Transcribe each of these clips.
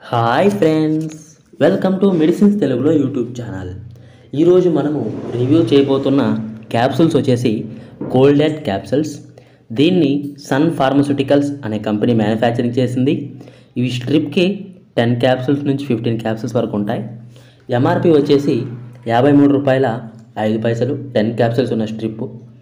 hi friends welcome to medicines తెలుగులో YouTube channel ఈరోజు మనము రివ్యూ చేయబోతున్న క్యాప్సూల్స్ వచ్చేసి కోల్డెట్ క్యాప్సూల్స్ దీన్ని సన్ ఫార్మస్యూటికల్స్ అనే కంపెనీ మ్యానుఫ్యాక్చరింగ్ చేసింది ఇవి స్ట్రిప్కి టెన్ క్యాప్సూల్స్ నుంచి ఫిఫ్టీన్ క్యాప్సూల్స్ వరకు ఉంటాయి ఎంఆర్పి వచ్చేసి యాభై మూడు రూపాయల ఐదు పైసలు టెన్ క్యాప్సూల్స్ ఉన్న స్ట్రిప్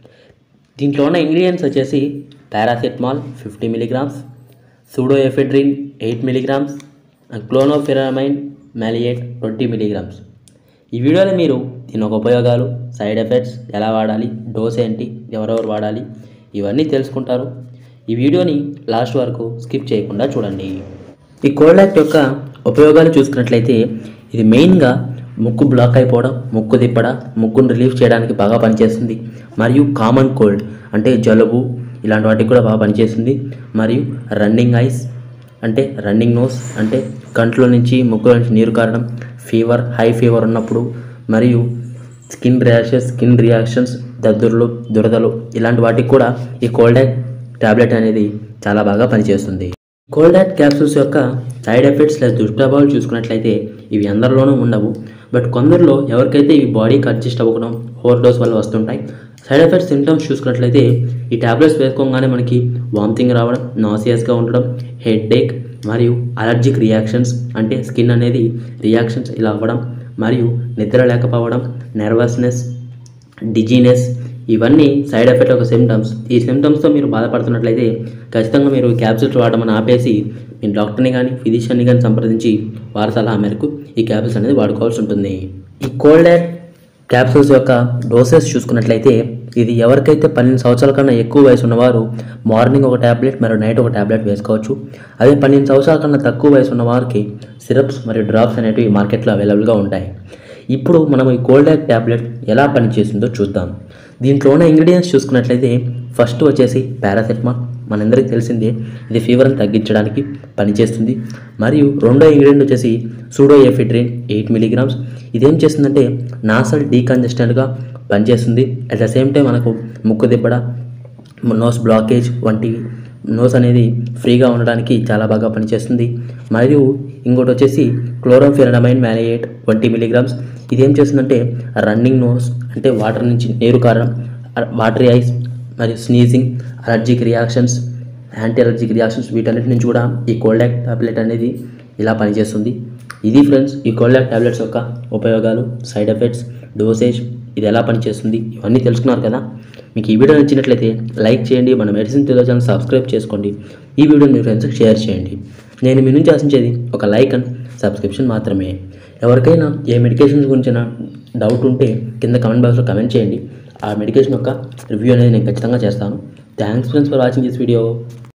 దీంట్లో ఉన్న ఇంగ్రీడియంట్స్ వచ్చేసి paracetamol fifty milligrams pseudoephedrine eight milligrams chlorpheniramine maleate twenty milligrams ఈ వీడియోలో మీరు దీని యొక్క ఉపయోగాలు సైడ్ ఎఫెక్ట్స్ ఎలా వాడాలి డోస్ ఏంటి ఎవరెవరు వాడాలి ఇవన్నీ తెలుసుకుంటారు ఈ వీడియోని లాస్ట్ వరకు స్కిప్ చేయకుండా చూడండి ఈ కోల్డ్ యాక్ట్ యొక్క ఉపయోగాలు చూసుకున్నట్లయితే ఇది మెయిన్గా ముక్కు బ్లాక్ అయిపోవడం ముక్కు తిప్పడ ముక్కును రిలీఫ్ చేయడానికి బాగా పనిచేస్తుంది మరియు కామన్ కోల్డ్ అంటే జలుబు ఇలాంటి వాటికి కూడా బాగా పనిచేస్తుంది మరియు రన్నింగ్ ఐస్ అంటే రన్నింగ్ నోస్ అంటే కంట్లో నుంచి ముక్కులో నుంచి నీరు కారడం ఫీవర్ హై ఫీవర్ ఉన్నప్పుడు మరియు స్కిన్ ర్యాషెస్ స్కిన్ రియాక్షన్స్ దద్దుర్లు దురదలు ఇలాంటి వాటికి కూడా ఈ కోల్డ్ యాక్ టాబ్లెట్ అనేది చాలా బాగా పనిచేస్తుంది కోల్డ్ యాక్ క్యాప్సూల్స్ యొక్క సైడ్ ఎఫెక్ట్స్ లేదా దుష్ప్రభావాలు చూసుకున్నట్లయితే ఇవి అందరిలోనూ ఉండవు బట్ కొందరిలో ఎవరికైతే ఇవి బాడీకి అడ్జస్ట్ అవ్వడం ఓవర్ డోస్ వల్ల వస్తుంటాయి సైడ్ ఎఫెక్ట్స్ సిమ్టమ్స్ చూసుకున్నట్లయితే ఈ టాబ్లెట్స్ వేసుకోగానే మనకి వామిటింగ్ రావడం నాసియస్గా ఉండడం హెడ్ ఏక్ మరియు అలర్జిక్ రియాక్షన్స్ అంటే స్కిన్ అనేది రియాక్షన్స్ ఇలా అవ్వడం మరియు నిద్ర లేకపోవడం నర్వస్నెస్ డిజీనెస్ ఇవన్నీ సైడ్ ఎఫెక్ట్ ఒక సిమ్టమ్స్ ఈ సిమ్టమ్స్తో మీరు బాధపడుతున్నట్లయితే ఖచ్చితంగా మీరు క్యాప్సూల్స్ వాడమని ఆపేసి మీ డాక్టర్ని కానీ ఫిజిషియన్ని కానీ సంప్రదించి వారి సలహా మేరకు ఈ క్యాప్సూల్స్ అనేది వాడుకోవాల్సి ఉంటుంది ఈ కోల్డ్ యాక్ క్యాప్సూల్స్ యొక్క డోసెస్ చూసుకున్నట్లయితే ఇది ఎవరికైతే పన్నెండు సంవత్సరాల కన్నా ఎక్కువ వయసు ఉన్నవారు మార్నింగ్ ఒక ట్యాబ్లెట్ మరియు నైట్ ఒక ట్యాబ్లెట్ వేసుకోవచ్చు అదే పన్నెండు సంవత్సరాల కన్నా తక్కువ వయసు ఉన్న వారికి సిరప్స్ మరియు డ్రాప్స్ అనేటివి మార్కెట్లో అవైలబుల్గా ఉంటాయి ఇప్పుడు మనం ఈ కోల్డ్ యాక్ ట్యాబ్లెట్ ఎలా పనిచేస్తుందో చూద్దాం దీంట్లో ఉన్న ఇంగ్రీడియంట్స్ చూసుకున్నట్లయితే ఫస్ట్ వచ్చేసి పారాసెటమాల్ మనందరికీ తెలిసిందే ఇది ఫీవర్ని తగ్గించడానికి పనిచేస్తుంది మరియు రెండో ఇంగ్రీడియంట్ వచ్చేసి సూడో ఎఫిడ్రిన్ ఎయిట్ మిలీగ్రామ్స్ ఇదేం చేస్తుందంటే నాసల్ డీకంజెస్టెంట్గా పనిచేస్తుంది అట్ ద సేమ్ టైం మనకు ముక్కు దిబ్బడ నోస్ బ్లాకేజ్ వంటివి నోస్ అనేది ఫ్రీగా ఉండడానికి చాలా బాగా పనిచేస్తుంది మరియు ఇంకోటి వచ్చేసి క్లోరోఫిరనమైన్ మ్యాలియేట్ ట్వంటీ మిలీగ్రామ్స్ ఇదేం చేస్తుందంటే రన్నింగ్ నోస్ అంటే వాటర్ నుంచి నీరు కారడం వాటరీ ఐస్ మరియు sneezing allergic reactions anti allergic reactions వీటన్నిటి నుంచి కూడా ఈ కోల్డ్ యాక్ టాబ్లెట్ అనేది ఇలా పనిచేస్తుంది ఇది ఫ్రెండ్స్ ఈ కోల్డ్ యాక్ టాబ్లెట్స్ యొక్క ఉపయోగాలు సైడ్ ఎఫెక్ట్స్ డోసేజ్ ఇది ఎలా పనిచేస్తుంది ఇవన్నీ తెలుసుకున్నారు కదా మీకు ఈ వీడియో నచ్చినట్లయితే లైక్ చేయండి మన మెడిసిన్ తెలుగు ఛానల్ సబ్స్క్రైబ్ చేసుకోండి ఈ వీడియోని మీ ఫ్రెండ్స్కి షేర్ చేయండి నేను మీ నుంచి ఆశించేది ఒక లైక్ అండ్ సబ్స్క్రిప్షన్ మాత్రమే ఎవరికైనా ఏ మెడికేషన్స్ గురించిన డౌట్ ఉంటే కింద కమెంట్ బాక్స్లో కమెంట్ చేయండి ఆ మెడికేషన్ యొక్క రివ్యూ అనేది నేను ఖచ్చితంగా చేస్తాను thanks friends for watching this video